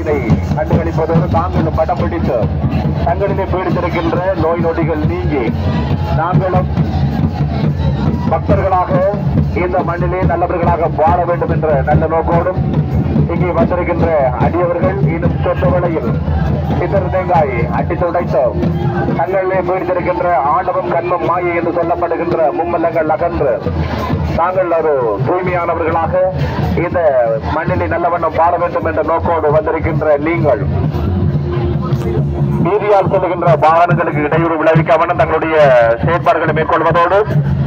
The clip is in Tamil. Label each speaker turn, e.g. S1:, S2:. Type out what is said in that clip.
S1: இதனை கண்டுகளிப்பதோடு தாங்களும் படம் பிடித்து தங்களிலே பீடித்திருக்கின்ற நோய் நொடிகள் நீங்கி நாங்களும் பக்தர்களாக இந்த மண்ணிலே நல்லவர்களாக வாழ வேண்டும் என்ற நல்ல நோக்கோடும் இங்கே வந்திருக்கின்ற அடியவர்கள் இன்னும் சொந்த வேளையில் சிதர் தேங்காய் அடித்து உடைத்து தங்களிலே பீடித்திருக்கின்ற ஆணவம் கண்மம் மாயை என்று சொல்லப்படுகின்ற மும்மல்லங்கள் அகன்று தாங்கள் ஒரு தூய்மையானவர்களாக இந்த மண்ணிலே நல்ல வண்ணம் வாழ வேண்டும் என்ற நோக்கோடு வந்திருக்கின்ற நீங்கள் வீதியால் செல்லுகின்ற வாகனங்களுக்கு இடையூறு விளைவிக்காமல் தங்களுடைய செயற்பாடுகளை மேற்கொள்வதோடு